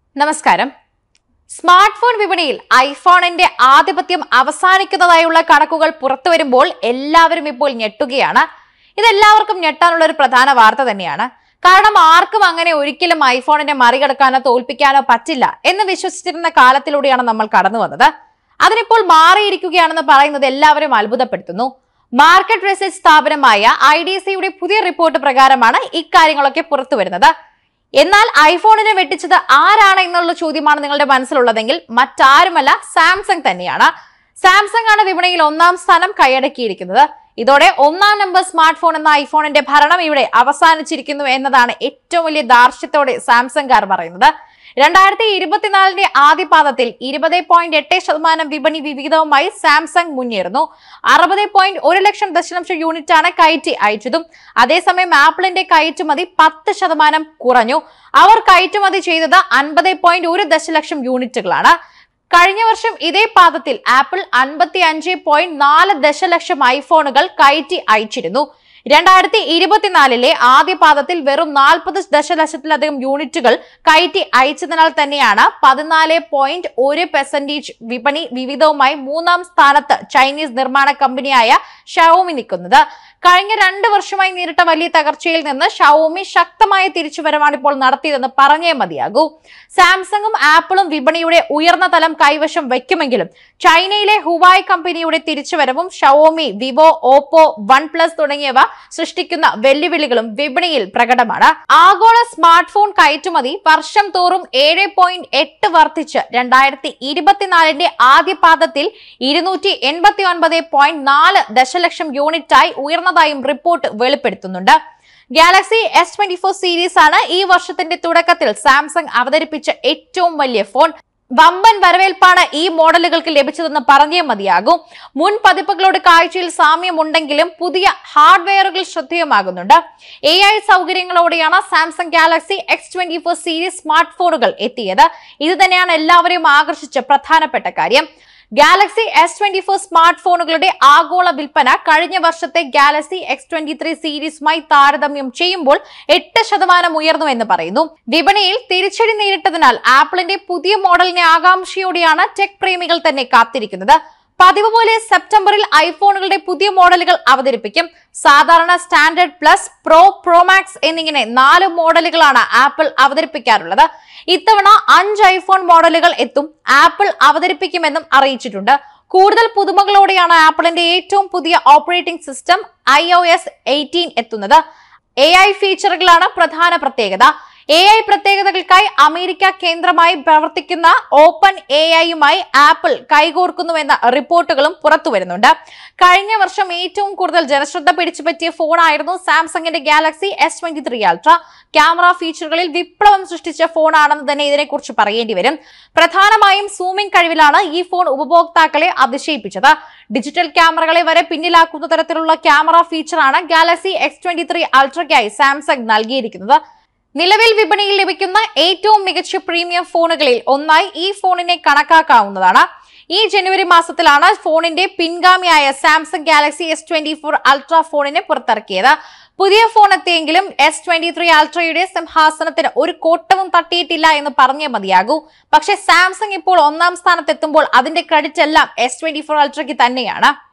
നമസ്കാരം smart phone വിപണിയിൽ ഐഫോണിന്റെ ആധിപത്യം അവസാനിക്കുന്നതായുള്ള കണക്കുകൾ പുറത്തുവരുമ്പോൾ എല്ലാവരും ഇപ്പോൾ ഞെട്ടുകയാണ് ഇതെല്ലാവർക്കും ഞെട്ടാനുള്ള ഒരു പ്രധാന വാർത്ത തന്നെയാണ് കാരണം ആർക്കും അങ്ങനെ ഒരിക്കലും ഐഫോണിനെ മറികടക്കാനോ തോൽപ്പിക്കാനോ പറ്റില്ല എന്ന് വിശ്വസിച്ചിരുന്ന കാലത്തിലൂടെയാണ് നമ്മൾ കടന്നു വന്നത് അതിനിപ്പോൾ മാറിയിരിക്കുകയാണെന്ന് പറയുന്നത് എല്ലാവരും അത്ഭുതപ്പെടുത്തുന്നു മാർക്കറ്റ് റിസർച്ച് സ്ഥാപനമായ ഐ ഡി സിയുടെ പുതിയ റിപ്പോർട്ട് പ്രകാരമാണ് ഇക്കാര്യങ്ങളൊക്കെ പുറത്തു വരുന്നത് എന്നാൽ ഐഫോണിനെ വെട്ടിച്ചത് ആരാണ് എന്നുള്ള ചോദ്യമാണ് നിങ്ങളുടെ മനസ്സിലുള്ളതെങ്കിൽ മറ്റാരുമല്ല സാംസങ് തന്നെയാണ് സാംസങ് ആണ് വിപണിയിൽ ഒന്നാം സ്ഥാനം കൈയടക്കിയിരിക്കുന്നത് ഇതോടെ ഒന്നാം നമ്പർ സ്മാർട്ട് ഫോൺ എന്ന ഐഫോണിന്റെ ഭരണം ഇവിടെ അവസാനിച്ചിരിക്കുന്നു എന്നതാണ് ഏറ്റവും വലിയ ദാർഷ്ട്യത്തോടെ സാംസങ്കാർ പറയുന്നത് രണ്ടായിരത്തി ഇരുപത്തിനാലിന്റെ ആദ്യ പാദത്തിൽ ഇരുപത് പോയിന്റ് എട്ട് ശതമാനം വിപണി വിവിധവുമായി സാംസങ് മുന്നേറുന്നു അറുപത് പോയിന്റ് ഒരു ലക്ഷം ദശലക്ഷം യൂണിറ്റ് ആണ് കയറ്റി അയച്ചതും അതേസമയം ആപ്പിളിന്റെ കയറ്റുമതി പത്ത് ശതമാനം കുറഞ്ഞു അവർ കയറ്റുമതി ചെയ്തത് അൻപത് പോയിന്റ് ഒരു ദശലക്ഷം യൂണിറ്റുകളാണ് കഴിഞ്ഞ വർഷം ഇതേ പാദത്തിൽ ആപ്പിൾ അൻപത്തി അഞ്ച് പോയിന്റ് നാല് ദശലക്ഷം ഐഫോണുകൾ കയറ്റി അയച്ചിരുന്നു രണ്ടായിരത്തി ഇരുപത്തിനാലിലെ ആദ്യ പാദത്തിൽ വെറും നാൽപ്പത് ദശലക്ഷത്തിലധികം യൂണിറ്റുകൾ കയറ്റി അയച്ചതിനാൽ തന്നെയാണ് പതിനാല് പോയിന്റ് ഒരു പെർസെന്റേജ് വിപണി വിവിധവുമായി മൂന്നാം സ്ഥാനത്ത് ചൈനീസ് നിർമ്മാണ കമ്പനിയായ ഷവോമി നിൽക്കുന്നത് കഴിഞ്ഞ രണ്ട് വർഷമായി നേരിട്ട വലിയ തകർച്ചയിൽ നിന്ന് ഷവോമി ശക്തമായ തിരിച്ചുവരവാണ് ഇപ്പോൾ നടത്തിയതെന്ന് പറഞ്ഞേ മതിയാകൂ സാംസങ്ങും ആപ്പിളും വിപണിയുടെ ഉയർന്ന തലം കൈവശം വയ്ക്കുമെങ്കിലും ചൈനയിലെ ഹുവായ് കമ്പനിയുടെ തിരിച്ചുവരവും Xiaomi Vivo Oppo OnePlus തുടങ്ങിയവ സൃഷ്ടിക്കുന്ന വെല്ലുവിളികളും വിപണിയിൽ പ്രകടമാണ് ആഗോള സ്മാർട്ട് ഫോൺ കയറ്റുമതി വർഷം തോറും ഏഴ് പോയിന്റ് എട്ട് വർദ്ധിച്ച് രണ്ടായിരത്തി ഇരുപത്തിനാലിന്റെ ആദ്യ പാദത്തിൽ ഇരുന്നൂറ്റി എൺപത്തി ഒൻപത് പോയിന്റ് നാല് ദശലക്ഷം യൂണിറ്റായി ഉയർന്നതായും റിപ്പോർട്ട് വെളിപ്പെടുത്തുന്നുണ്ട് Galaxy S twenty four series ആണ് ഈ വർഷത്തിന്റെ തുടക്കത്തിൽ സാംസങ് അവതരിപ്പിച്ച ഏറ്റവും വലിയ ഫോൺ വമ്പൻ വരവേൽപ്പാണ് ഈ മോഡലുകൾക്ക് ലഭിച്ചതെന്ന് പറഞ്ഞേ മതിയാകും മുൻ പതിപ്പുകളോട് കാഴ്ചയിൽ സാമ്യമുണ്ടെങ്കിലും പുതിയ ഹാർഡ്വെയറുകൾ ശ്രദ്ധേയമാകുന്നുണ്ട് എ ഐ സൗകര്യങ്ങളോടെയാണ് Samsung Galaxy S twenty four series smart ഫോണുകൾ എത്തിയത് ഇത് തന്നെയാണ് എല്ലാവരെയും ആകർഷിച്ച പ്രധാനപ്പെട്ട കാര്യം Galaxy S twenty four smart ഫോണുകളുടെ ആഗോള വിൽപ്പന കഴിഞ്ഞ വർഷത്തെ ഗാലക്സി എക്സ് ട്വന്റി ത്രീ സീരീസുമായി താരതമ്യം ചെയ്യുമ്പോൾ എട്ട് ശതമാനം ഉയർന്നു എന്ന് പറയുന്നു വിപണിയിൽ തിരിച്ചടി നേരിട്ടതിനാൽ ആപ്പിളിന്റെ പുതിയ മോഡലിനെ ആകാംക്ഷയോടെയാണ് ടെക് പ്രേമികൾ തന്നെ കാത്തിരിക്കുന്നത് പതിവ് പോലെ സെപ്റ്റംബറിൽ ഐഫോണുകളുടെ പുതിയ മോഡലുകൾ അവതരിപ്പിക്കും സാധാരണ സ്റ്റാൻഡേർഡ് പ്ലസ് പ്രോ പ്രോമാക്സ് എന്നിങ്ങനെ നാല് മോഡലുകളാണ് ആപ്പിൾ അവതരിപ്പിക്കാറുള്ളത് ഇത്തവണ അഞ്ച് ഐഫോൺ മോഡലുകൾ എത്തും ആപ്പിൾ അവതരിപ്പിക്കുമെന്നും അറിയിച്ചിട്ടുണ്ട് കൂടുതൽ പുതുമകളോടെയാണ് ആപ്പിളിന്റെ ഏറ്റവും പുതിയ operating system I O S eighteen എത്തുന്നത് എ ഐ ഫീച്ചറുകളാണ് പ്രധാന പ്രത്യേകത എ ഐ പ്രത്യേകതകൾക്കായി അമേരിക്ക കേന്ദ്രമായി പ്രവർത്തിക്കുന്ന ഓപ്പൺ എ ഐയുമായി ആപ്പിൾ കൈകോർക്കുന്നുവെന്ന റിപ്പോർട്ടുകളും പുറത്തു വരുന്നുണ്ട് കഴിഞ്ഞ വർഷം ഏറ്റവും കൂടുതൽ ജനശ്രദ്ധ പിടിച്ചുപറ്റിയ ഫോണായിരുന്നു സാംസങ്ങിന്റെ Galaxy S twenty three ultra camera ഫീച്ചറുകളിൽ വിപ്ലവം സൃഷ്ടിച്ച ഫോണാണെന്ന് തന്നെ ഇതിനെക്കുറിച്ച് പറയേണ്ടി വരും പ്രധാനമായും സൂമിംഗ് കഴിവിലാണ് ഈ ഫോൺ ഉപഭോക്താക്കളെ അതിശയിപ്പിച്ചത് ഡിജിറ്റൽ ക്യാമറകളെ വരെ പിന്നിലാക്കുന്ന തരത്തിലുള്ള ക്യാമറ ഫീച്ചറാണ് ഗാലക്സി എക്സ് ട്വന്റി ത്രീ അൾട്രയ്ക്കായി സാംസങ് നൽകിയിരിക്കുന്നത് നിലവിൽ വിപണിയിൽ ലഭിക്കുന്ന ഏറ്റവും മികച്ച പ്രീമിയം ഫോണുകളിൽ ഒന്നായി ഈ ഫോണിനെ കണക്കാക്കാവുന്നതാണ് ഈ ജനുവരി മാസത്തിലാണ് ഫോണിന്റെ പിൻഗാമിയായ Samsung Galaxy S twenty four ultra ഫോണിനെ പുറത്തിറക്കിയത് പുതിയ ഫോൺ എത്തിയെങ്കിലും എസ് ട്വന്റി ത്രീ അൾട്രയുടെ സിംഹാസനത്തിന് ഒരു കോട്ടവും തട്ടിയിട്ടില്ല എന്ന് പറഞ്ഞേ മതിയാകൂ പക്ഷേ സാംസങ് ഇപ്പോൾ ഒന്നാം സ്ഥാനത്തെത്തുമ്പോൾ അതിന്റെ ക്രെഡിറ്റ് എല്ലാം എസ് ട്വന്റി ഫോർ അൾട്രയ്ക്ക് തന്നെയാണ്